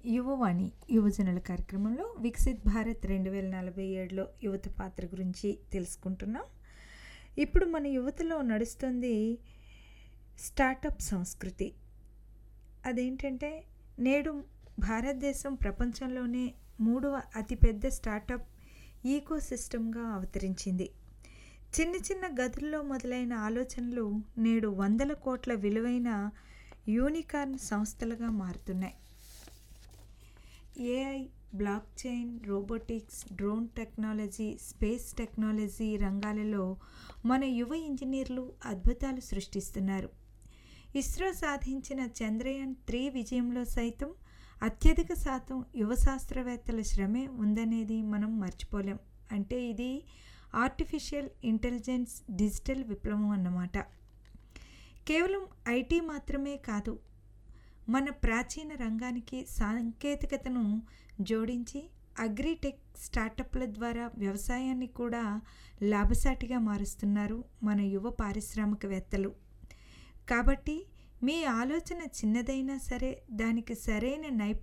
యువవాణి యువజనుల కార్యక్రమంలో వికసిత్ భారత్ రెండు వేల నలభై ఏడులో యువత పాత్ర గురించి తెలుసుకుంటున్నాం ఇప్పుడు మన యువతలో నడుస్తుంది స్టార్టప్ సంస్కృతి అదేంటంటే నేడు భారతదేశం ప్రపంచంలోనే మూడవ అతిపెద్ద స్టార్టప్ ఈకో సిస్టమ్గా అవతరించింది చిన్న చిన్న గదుల్లో మొదలైన ఆలోచనలు నేడు వందల కోట్ల విలువైన యూనికార్న్ సంస్థలుగా మారుతున్నాయి AI blockchain robotics drone technology space technology రంగాలలో మన యువ ఇంజనీర్లు అద్భుతాలు సృష్టిస్తున్నారు ఇస్రో సాధించిన చంద్రయాన్ త్రీ విజయంలో సైతం అత్యధిక శాతం యువ శాస్త్రవేత్తల శ్రమే ఉందనేది మనం మర్చిపోలేం అంటే ఇది ఆర్టిఫిషియల్ ఇంటెలిజెన్స్ డిజిటల్ విప్లవం అన్నమాట కేవలం ఐటీ మాత్రమే కాదు మన ప్రాచీన రంగానికి సాంకేతికతను జోడించి అగ్రిటెక్ స్టార్టప్ల ద్వారా వ్యవసాయాన్ని కూడా లాభసాటిగా మారుస్తున్నారు మన యువ పారిశ్రామికవేత్తలు కాబట్టి మీ ఆలోచన చిన్నదైనా సరే దానికి సరైన నైపుణ్యం